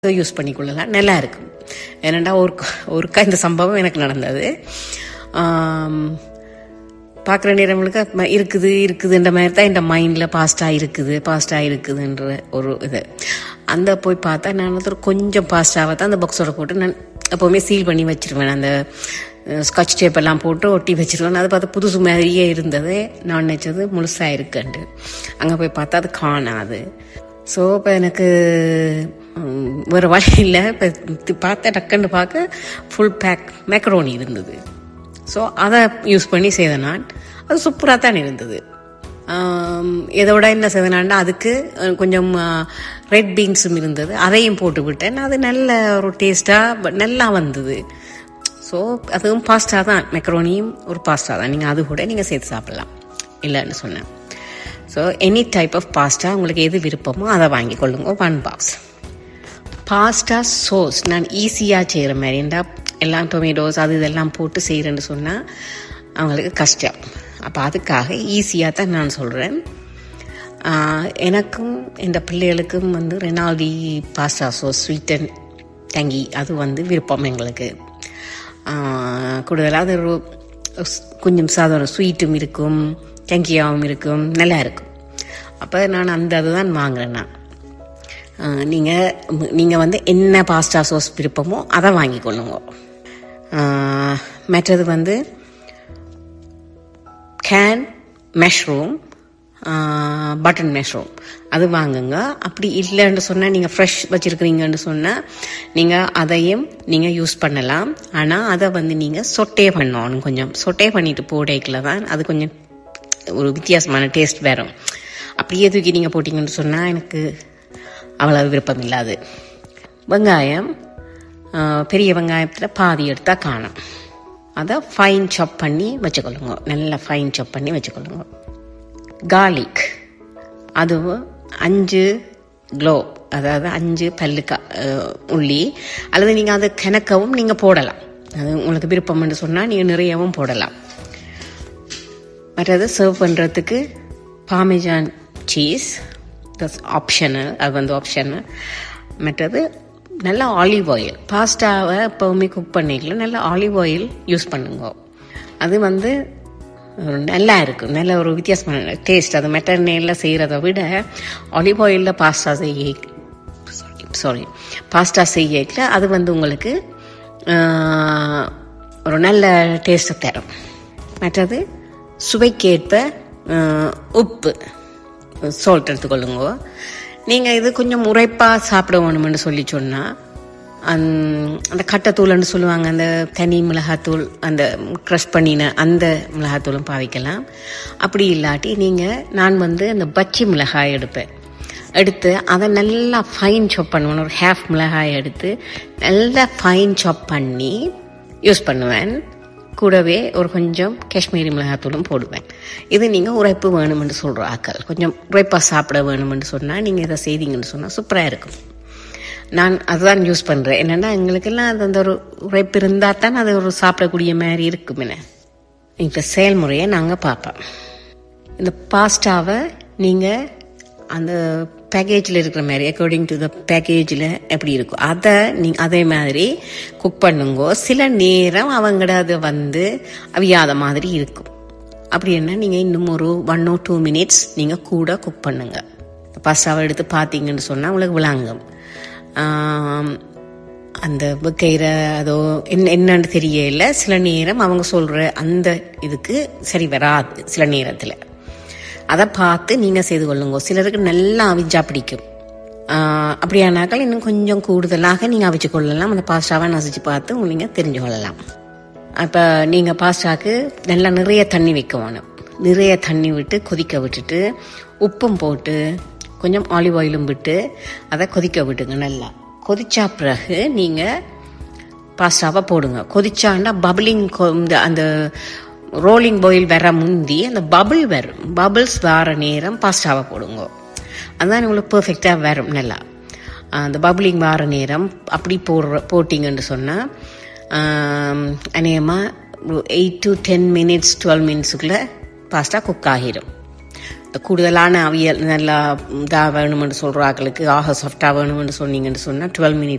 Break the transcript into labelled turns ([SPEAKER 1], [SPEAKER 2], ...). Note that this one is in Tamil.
[SPEAKER 1] யூஸ் பண்ணிக்கொள்ளலாம் நல்லா இருக்கும் ஏனண்டா ஒரு ஒருக்கா இந்த சம்பவம் எனக்கு நடந்தது பார்க்குற நேரங்களுக்கு ம- இருக்குது இருக்குதுன்ற மாதிரி தான் என் மைண்டில் பாஸ்டாக இருக்குது பாஸ்டாக இருக்குதுன்ற ஒரு இது அந்த போய் பார்த்தா நான் வந்து ஒரு கொஞ்சம் பாஸ்டாவை தான் அந்த பாக்ஸோட போட்டு நான் எப்போவுமே சீல் பண்ணி வச்சிருவேன் அந்த ஸ்காட்ச் டேப் எல்லாம் போட்டு ஒட்டி வச்சிருவேன் அது பார்த்தா புதுசு மாதிரியே இருந்தது நான் நினச்சது முழுசாக இருக்குன்ட்டு அங்கே போய் பார்த்தா அது காணாது ஸோ இப்போ எனக்கு ம், வேறு வழி இல்லை இப்போ பார்த்த டக்குன்னு பார்க்க ஃபுல் பேக் மேக்ரோனி இருந்தது ஸோ அதை யூஸ் பண்ணி செய்தேன் நான் அது சூப்பராக தான் இருந்தது ஆம், இதோட என்ன செய்தேன்னா அதுக்கு அஹ், கொஞ்சம் ரெட் பீன்ஸும் இருந்தது அதையும் போட்டு விட்டேன் அது நல்ல ஒரு டேஸ்ட்டாக நல்லா வந்தது ஸோ அதுவும் பாஸ்டா தான் மெக்ரோனியும் ஒரு பாஸ்டா தான் நீங்கள் அது கூட நீங்கள் சேர்த்து சாப்பிடலாம் இல்லைன்னு சொன்னேன் so any type of pasta உங்களுக்கு எது விருப்பமோ அதை வாங்கி கொள்ளுங்க ஒன் பாக்ஸ் பாஸ்டா சோஸ் நான் ஈஸியாக செய்கிற மாதிரி ஏன்டா எல்லாம் டொமேட்டோஸ் அது இதெல்லாம் போட்டு செய்கிறேன்னு சொன்னால் அவங்களுக்கு கஷ்டம் அப்போ அதுக்காக ஈஸியாக தான் நான் சொல்கிறேன் எனக்கும் இந்த பிள்ளைகளுக்கும் வந்து ரெனால்டி pasta sauce sweet and tangy அது வந்து விருப்பம் எங்களுக்கு கூடுதலாக அது ஒரு ஸ்- கொஞ்சம் சாதாரண ஸ்வீட்டும் இருக்கும் டங்கியாவும் இருக்கும் நல்லா இருக்கும் அப்போ நான் அந்த அதுதான் வாங்குறேன் நான் நீங்கள் நீங்கள் வந்து என்ன பாஸ்டா சோஸ் விருப்பமோ அதை வாங்கிக்கொள்ளுங்க ஆஹ், மற்றது வந்து கேன் மெஷ்ரூம் பட்டன் மெஷ்ரூம் அது வாங்குங்க அப்படி இல்லைன்னு சொன்னால் நீங்கள் ஃப்ரெஷ் வச்சுருக்கிறீங்கன்னு சொன்னால் நீங்கள் அதையும் நீங்கள் யூஸ் பண்ணலாம் ஆனால் அதை வந்து நீங்கள் சொட்டே பண்ணணும் கொஞ்சம் சொட்டே பண்ணிட்டு போடைக்கில் தான் அது கொஞ்சம் ஒரு வித்தியாசமான டேஸ்ட் வரும் அப்படியே தூக்கி நீங்கள் போட்டிங்கன்னு சொன்னால் எனக்கு அவ்வளவு விருப்பம் இல்லாது வெங்காயம் ஆஹ், பெரிய வெங்காயத்தில் பாதி எடுத்தால் காணும் அதை ஃபைன் சாப் பண்ணி வச்சுக்கொள்ளுங்க நல்லா ஃபைன் சாப் பண்ணி வச்சுக்கொள்ளுங்க கார்லிக் அது அஞ்சு க்ளோ அதாவது அஞ்சு பல்லுக்கா அஹ், உள்ளி அல்லது நீங்கள் அதை கிணக்கவும் நீங்கள் போடலாம் அது உங்களுக்கு விருப்பம்னு சொன்னால் நீங்கள் நிறையவும் போடலாம் மற்றது சர்வ் பண்ணுறதுக்கு பாமிஜான் சீஸ் தட்ஸ் ஆப்ஷனல் அது வந்து ஆப்ஷனல் மற்றது நல்ல ஆலிவ் ஆயில் பாஸ்டாவை எப்போவுமே குக் பண்ணிக்கல நல்ல ஆலிவ் ஆயில் யூஸ் பண்ணுங்க அது வந்து ஒரு நல்லா இருக்கும் நல்ல ஒரு வித்தியாசமான டேஸ்ட் அது மெட்டர்னேல செய்கிறத விட ஆலிவ் ஆயிலில் பாஸ்டா செய்ய சாரி பாஸ்டா செய்யல அது வந்து உங்களுக்கு ஆஹ், ஒரு நல்ல டேஸ்ட்டை தரும் மற்றது சுவைக்கேற்ப ஆஹ், உப்பு சால்ட் எடுத்துக்கொள்ளுங்க நீங்கள் இது கொஞ்சம் உரைப்பாக சாப்பிட வேணும்னு சொல்லி சொன்னால் அந்த கட்டத்தூள்னு சொல்லுவாங்க அந்த தனி மிளகாத்தூள் அந்த க்ரஷ் பண்ணின அந்த மிளகாத்தூளும் பாவிக்கலாம் அப்படி இல்லாட்டி நீங்கள் நான் வந்து அந்த பச்சி மிளகாய் எடுப்பேன் எடுத்து அதை நல்லா ஃபைன் சாப் பண்ணுவேன் ஒரு ஹாஃப் மிளகாய் எடுத்து நல்லா ஃபைன் சாப் பண்ணி யூஸ் பண்ணுவேன் கூடவே ஒரு கொஞ்சம் காஷ்மீரி மிளகாத்தூளும் போடுவேன் இது நீங்கள் உரைப்பு வேணுமென்று சொல்கிற ஆக்கள் கொஞ்சம் உரைப்பாக சாப்பிட வேணுமென்று சொன்னால் நீங்கள் இதை செய்தீங்கன்னு சொன்னால் சூப்பராக இருக்கும் நான் அதுதான் யூஸ் பண்ணுறேன் என்னென்னா எங்களுக்கெல்லாம் அது அந்த ஒரு உரைப்பு இருந்தால் தான் அது ஒரு சாப்பிடக்கூடிய மாதிரி இருக்குமென இந்த செயல்முறையை நாங்கள் பார்ப்போம் இந்த பாஸ்டாவை நீங்கள் அந்த பேக்கேஜில் இருக்கிற மாதிரி அக்கார்டிங் டு த பேக்கேஜில் எப்படி இருக்கும் அதை நீங்கள் அதே மாதிரி குக் பண்ணுங்கோ சில நேரம் அவங்கட அது வந்து அவியாத மாதிரி இருக்கும் அப்படி என்ன நீங்கள் இன்னும் ஒரு ஒன் ஓ டூ மினிட்ஸ் நீங்கள் கூட குக் பண்ணுங்க பாஸ்டாவை எடுத்து பார்த்தீங்கன்னு சொன்னால் உங்களுக்கு விளாங்கும் ஆம், அந்த வைக்கிற அதோ என்ன என்னன்னு தெரியல சில நேரம் அவங்க சொல்கிற அந்த இதுக்கு சரி வராது சில நேரத்தில் அதை பார்த்து நீங்கள் செய்து கொள்ளுங்க சிலருக்கு நல்லா அவிஞ்சா பிடிக்கும் ஆஹ், அப்படியானாக்கள் இன்னும் கொஞ்சம் கூடுதலாக நீங்கள் அவிச்சு கொள்ளலாம் அந்த பாஸ்டாவை நசிச்சு பார்த்து நீங்கள் தெரிஞ்சு கொள்ளலாம் அப்போ நீங்கள் பாஸ்டாக்கு நல்லா நிறைய தண்ணி வைக்க வேணும் நிறைய தண்ணி விட்டு கொதிக்க விட்டுட்டு உப்பும் போட்டு கொஞ்சம் ஆலிவ் ஆயிலும் விட்டு அதை கொதிக்க விட்டுங்க நல்லா கொதிச்சா பிறகு நீங்கள் பாஸ்டாவை போடுங்க கொதிச்சாண்டா பபிளிங் இந்த அந்த ரோலிங் பாயில் வர முந்தி அந்த பபிள் வரும் பபிள்ஸ் வர நேரம் பாஸ்டாவை போடுங்க அதுதான் உங்களுக்கு பெர்ஃபெக்டாக வரும் நல்லா அந்த பபிளிங் வர நேரம் அப்படி போடுற போட்டிங்கன்னு சொன்னால் அநேகமாக eight to ten minutes twelve மினிட்ஸுக்குள்ளே பாஸ்டா குக் ஆகிடும் கூடுதலான அவியல் நல்லா இதாக வேணுமென்று சொல்கிற ஆக்களுக்கு ஆக சாஃப்டாக வேணுமென்று சொன்னீங்கன்னு சொன்னால் டுவெல் மினிட்ஸ்